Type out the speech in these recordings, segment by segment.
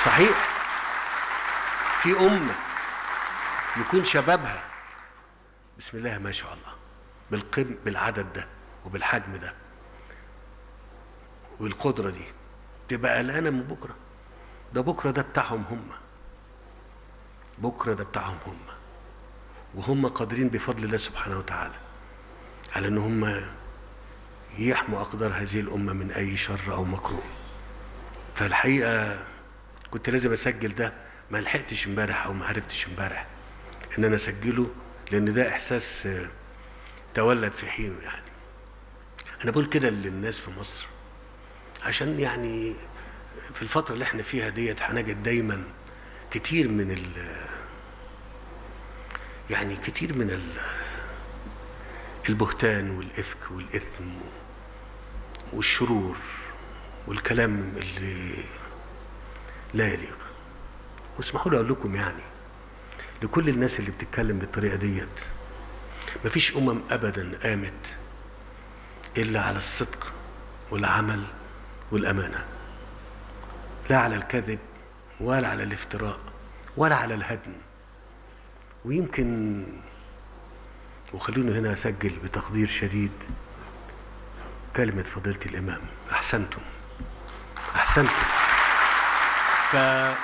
صحيح في أمة يكون شبابها بسم الله ما شاء الله بالقم بالعدد ده وبالحجم ده والقدرة دي تبقى قلقانة من بكرة ده بكرة ده بتاعهم هم بكرة ده بتاعهم هم وهم قادرين بفضل الله سبحانه وتعالى على ان هم يحموا اقدار هذه الامه من اي شر او مكروه فالحقيقه كنت لازم اسجل ده ما لحقتش امبارح او ما عرفتش امبارح ان انا اسجله لان ده احساس آه، تولد في حينه يعني انا بقول كده للناس في مصر عشان يعني في الفتره اللي احنا فيها ديت هنجد دايما كتير من ال يعني كتير من ال البهتان والإفك والإثم والشرور والكلام اللي لا يليق واسمحوا لي أقول لكم يعني لكل الناس اللي بتتكلم بالطريقة ديت مفيش أمم أبدا قامت إلا على الصدق والعمل والأمانة لا على الكذب ولا على الافتراء ولا على الهدم ويمكن وخلوني هنا أسجل بتقدير شديد كلمة فضيلة الإمام أحسنتم أحسنتم ف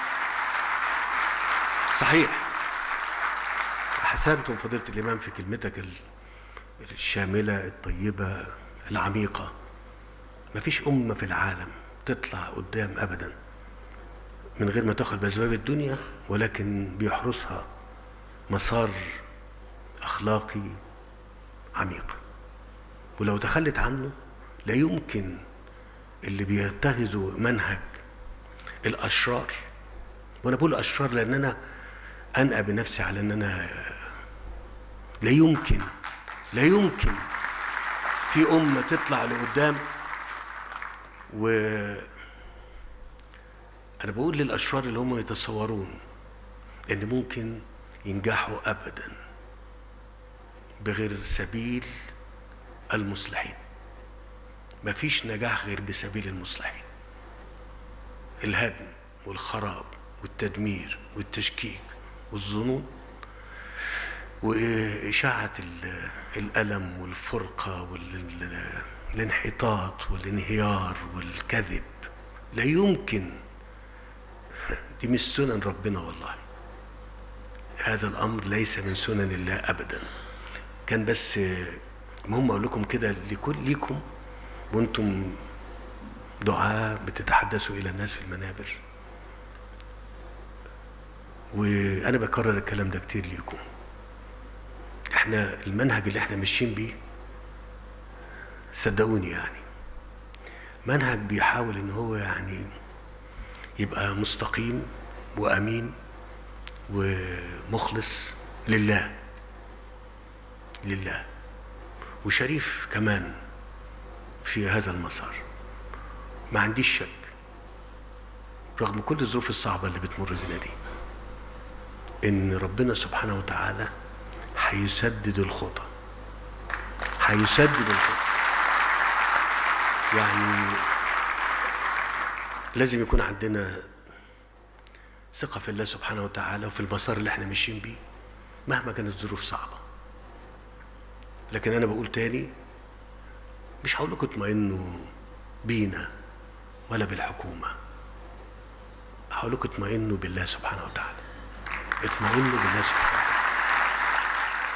صحيح أحسنتم فضيلة الإمام في كلمتك ال- الشاملة الطيبة العميقة مفيش أمة في العالم تطلع قدام أبدا من غير ما تاخد بأسباب الدنيا ولكن بيحرسها مسار أخلاقي عميق ولو تخلت عنه لا يمكن اللي بيتخذوا منهج الأشرار وأنا بقول أشرار لأن أنا أنأى بنفسي على أن أنا لا يمكن لا يمكن في أمة تطلع لقدام و أنا بقول للأشرار اللي هم يتصورون إن ممكن ينجحوا أبدا بغير سبيل المصلحين مفيش نجاح غير بسبيل المصلحين الهدم والخراب والتدمير والتشكيك والظنون وإشاعة ال- الألم والفرقة والانحطاط والانهيار والكذب لا يمكن دي مش سنن ربنا والله هذا الأمر ليس من سنن الله أبدا كان بس مهم أقول لكم كده لكل ليكم وأنتم دعاء بتتحدثوا إلى الناس في المنابر وأنا بكرر الكلام ده كتير ليكم احنا المنهج اللي احنا ماشيين بيه صدقوني يعني منهج بيحاول ان هو يعني يبقى مستقيم وامين ومخلص لله لله وشريف كمان في هذا المسار ما عنديش شك رغم كل الظروف الصعبة اللي بتمر بنا دي إن ربنا سبحانه وتعالى هيسدد الخطى هيسدد الخطى يعني لازم يكون عندنا ثقة في الله سبحانه وتعالى وفي المسار اللي احنا ماشيين بيه مهما كانت الظروف صعبة لكن أنا بقول تاني مش هقول لكم اطمئنوا بينا ولا بالحكومة هقول لكم اطمئنوا بالله سبحانه وتعالى اطمئنوا بالله سبحانه